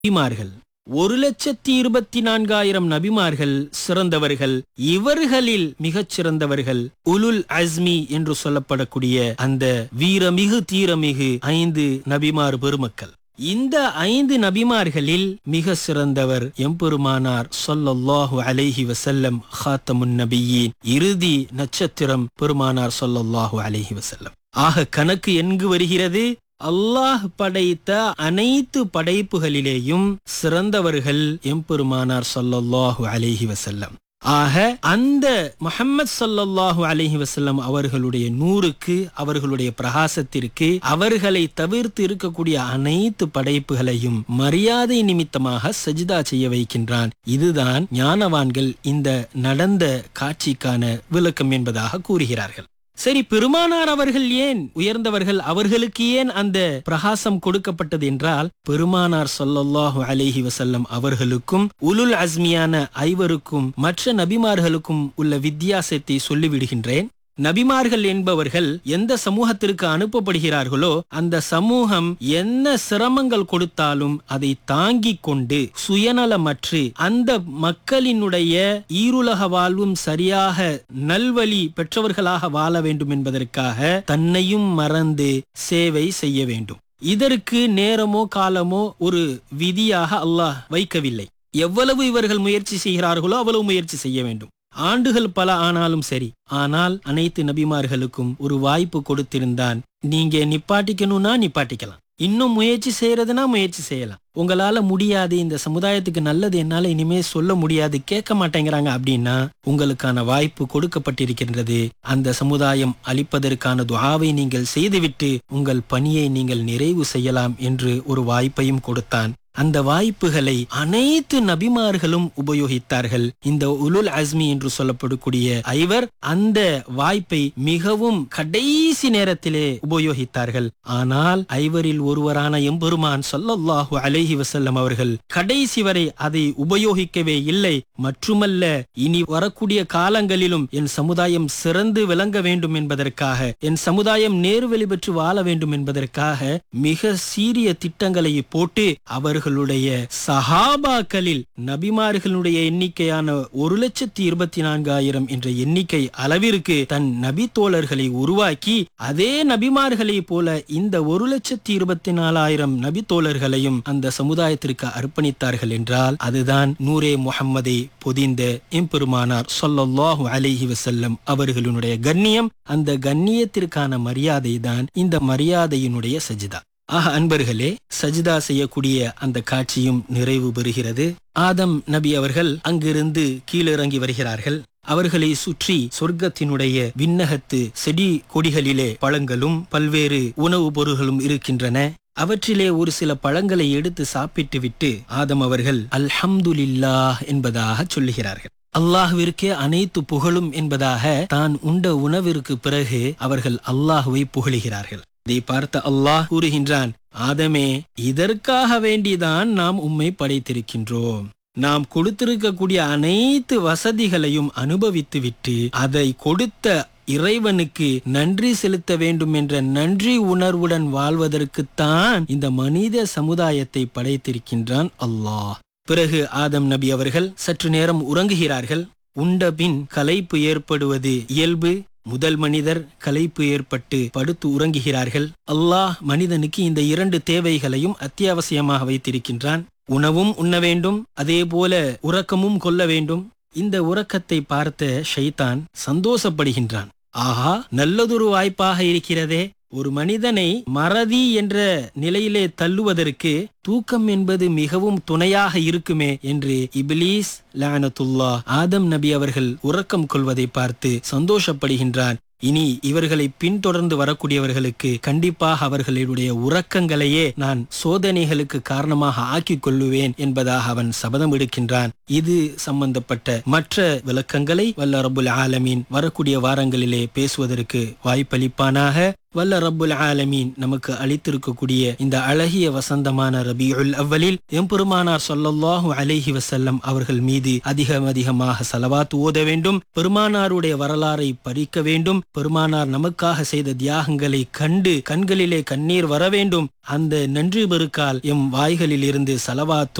நபிமார்கள் ஒரு லட்சத்தி இருபத்தி நான்காயிரம் நபிமார்கள் சிறந்தவர்கள் இவர்களில் மிகச் சிறந்தவர்கள் உலுல் அஸ்மி என்று சொல்லப்படக்கூடிய அந்த வீரமிகு தீரமிகு ஐந்து நபிமார் பெருமக்கள் இந்த ஐந்து நபிமார்களில் மிக சிறந்தவர் எம்பெருமானார் சொல்லல்லாஹு அலைஹி வசல்லம் ஹாத்தமுன் நபியின் இறுதி நட்சத்திரம் பெருமானார் சொல்லல்லாஹு அலைஹி வசல்லம் ஆக கணக்கு எங்கு வருகிறது அல்லாஹ் படைத்த அனைத்து படைப்புகளிலேயும் சிறந்தவர்கள் எம்பெருமானார் சொல்லல்லாஹு அலைஹி வசல்லம் ஆக அந்த முஹம்மது ஸல்லல்லாஹு அலைஹி வஸல்லம் அவர்களுடைய நூறுக்கு அவர்களுடைய பிரகாசத்திற்கு அவர்களை தவிர்த்து இருக்கக்கூடிய அனைத்து படைப்புகளையும் மரியாதை நிமித்தமாக சஜிதா செய்ய வைக்கின்றான் இதுதான் ஞானவான்கள் இந்த நடந்த காட்சிக்கான விளக்கம் என்பதாக கூறுகிறார்கள் சரி பெருமானார் அவர்கள் ஏன் உயர்ந்தவர்கள் அவர்களுக்கு ஏன் அந்த பிரகாசம் கொடுக்கப்பட்டது என்றால் பெருமானார் சொல்லல்லாஹு அலைஹி வசல்லம் அவர்களுக்கும் உலுல் அஸ்மியான ஐவருக்கும் மற்ற நபிமார்களுக்கும் உள்ள வித்தியாசத்தை சொல்லிவிடுகின்றேன் நபிமார்கள் என்பவர்கள் எந்த சமூகத்திற்கு அனுப்பப்படுகிறார்களோ அந்த சமூகம் என்ன சிரமங்கள் கொடுத்தாலும் அதை தாங்கிக் கொண்டு சுயநலமற்று அந்த மக்களினுடைய ஈருலக வாழ்வும் சரியாக நல்வழி பெற்றவர்களாக வாழ வேண்டும் என்பதற்காக தன்னையும் மறந்து சேவை செய்ய வேண்டும் இதற்கு நேரமோ காலமோ ஒரு விதியாக அல்லாஹ் வைக்கவில்லை எவ்வளவு இவர்கள் முயற்சி செய்கிறார்களோ அவ்வளவு முயற்சி செய்ய வேண்டும் ஆண்டுகள் பல ஆனாலும் சரி ஆனால் அனைத்து நபிமார்களுக்கும் ஒரு வாய்ப்பு கொடுத்திருந்தான் நீங்க நிப்பாட்டிக்கணும்னா நிப்பாட்டிக்கலாம் இன்னும் முயற்சி செய்யறதுனா முயற்சி செய்யலாம் உங்களால முடியாது இந்த சமுதாயத்துக்கு நல்லது என்னால இனிமே சொல்ல முடியாது கேட்க மாட்டேங்கிறாங்க அப்படின்னா உங்களுக்கான வாய்ப்பு கொடுக்கப்பட்டிருக்கின்றது அந்த சமுதாயம் அளிப்பதற்கான துவாவை நீங்கள் செய்துவிட்டு உங்கள் பணியை நீங்கள் நிறைவு செய்யலாம் என்று ஒரு வாய்ப்பையும் கொடுத்தான் அந்த வாய்ப்புகளை அனைத்து நபிமார்களும் உபயோகித்தார்கள் இந்த உலுல் அஸ்மி என்று சொல்லப்படக்கூடிய ஐவர் அந்த வாய்ப்பை மிகவும் கடைசி நேரத்திலே உபயோகித்தார்கள் ஆனால் ஐவரில் ஒருவரான எம்பெருமான் சொல்லல்லாஹு அலைஹி வசல்லம் அவர்கள் கடைசி வரை அதை உபயோகிக்கவே இல்லை மட்டுமல்ல இனி வரக்கூடிய காலங்களிலும் என் சமுதாயம் சிறந்து விளங்க வேண்டும் என்பதற்காக என் சமுதாயம் நேர்வழி பெற்று வாழ வேண்டும் என்பதற்காக மிக சீரிய திட்டங்களை போட்டு அவர் அவர்களுடைய சஹாபாக்களில் நபிமார்களுடைய எண்ணிக்கையான ஒரு லட்சத்தி இருபத்தி நான்காயிரம் என்ற எண்ணிக்கை அளவிற்கு தன் நபி தோழர்களை உருவாக்கி அதே நபிமார்களை போல இந்த ஒரு லட்சத்தி இருபத்தி நாலாயிரம் நபி தோழர்களையும் அந்த சமுதாயத்திற்கு அர்ப்பணித்தார்கள் என்றால் அதுதான் நூரே முகம்மதை பொதிந்த எம்பெருமானார் சொல்லல்லாஹு அலைஹி வசல்லம் அவர்களுடைய கண்ணியம் அந்த கண்ணியத்திற்கான மரியாதை தான் இந்த மரியாதையினுடைய சஜிதா ஆக அன்பர்களே சஜிதா செய்யக்கூடிய அந்த காட்சியும் நிறைவு பெறுகிறது ஆதம் நபி அவர்கள் அங்கிருந்து கீழிறங்கி வருகிறார்கள் அவர்களை சுற்றி சொர்க்கத்தினுடைய விண்ணகத்து செடி கொடிகளிலே பழங்களும் பல்வேறு உணவுப் பொருள்களும் இருக்கின்றன அவற்றிலே ஒரு சில பழங்களை எடுத்து சாப்பிட்டுவிட்டு ஆதம் அவர்கள் அல்ஹம்துலில்லாஹ் என்பதாக சொல்லுகிறார்கள் அல்லாஹுவிற்கே அனைத்து புகழும் என்பதாக தான் உண்ட உணவிற்கு பிறகு அவர்கள் அல்லாஹுவை புகழுகிறார்கள் இதை பார்த்த அல்லாஹ் கூறுகின்றான் ஆதமே இதற்காக வேண்டிதான் நாம் உம்மை படைத்திருக்கின்றோம் நாம் கொடுத்திருக்கக்கூடிய அனைத்து வசதிகளையும் அனுபவித்துவிட்டு அதை கொடுத்த இறைவனுக்கு நன்றி செலுத்த வேண்டும் என்ற நன்றி உணர்வுடன் வாழ்வதற்குத்தான் இந்த மனித சமுதாயத்தை படைத்திருக்கின்றான் அல்லாஹ் பிறகு ஆதம் நபி அவர்கள் சற்று நேரம் உறங்குகிறார்கள் உண்டபின் கலைப்பு ஏற்படுவது இயல்பு முதல் மனிதர் கலைப்பு ஏற்பட்டு படுத்து உறங்குகிறார்கள் அல்லாஹ் மனிதனுக்கு இந்த இரண்டு தேவைகளையும் அத்தியாவசியமாக வைத்திருக்கின்றான் உணவும் உண்ண வேண்டும் அதே போல உறக்கமும் கொள்ள வேண்டும் இந்த உறக்கத்தை பார்த்த ஷைத்தான் சந்தோஷப்படுகின்றான் ஆஹா நல்லதொரு வாய்ப்பாக இருக்கிறதே ஒரு மனிதனை மறதி என்ற நிலையிலே தள்ளுவதற்கு தூக்கம் என்பது மிகவும் துணையாக இருக்குமே என்று இபிலீஸ் லானத்துல்லா ஆதம் நபி அவர்கள் உறக்கம் கொள்வதை பார்த்து சந்தோஷப்படுகின்றான் இனி இவர்களை பின்தொடர்ந்து வரக்கூடியவர்களுக்கு கண்டிப்பாக அவர்களுடைய உறக்கங்களையே நான் சோதனைகளுக்கு காரணமாக ஆக்கிக் கொள்ளுவேன் என்பதாக அவன் சபதம் எடுக்கின்றான் இது சம்பந்தப்பட்ட மற்ற விளக்கங்களை வல்ல ரபுல் ஆலமீன் வரக்கூடிய வாரங்களிலே பேசுவதற்கு வாய்ப்பளிப்பானாக வல்ல ரப்புல் ஆலமீன் நமக்கு அளித்திருக்கக்கூடிய இந்த அழகிய வசந்தமான ரபியுல் அவ்வலில் எம்பெருமானார் சொல்லல்லாஹு அலைஹி வசல்லம் அவர்கள் மீது அதிகம் அதிகமாக சலவாத் ஓத வேண்டும் பெருமானாருடைய வரலாறை படிக்க வேண்டும் பெருமானார் நமக்காக செய்த தியாகங்களை கண்டு கண்களிலே கண்ணீர் வர வேண்டும் அந்த நன்றி பெருக்கால் எம் வாய்களில் இருந்து சலவாத்தும்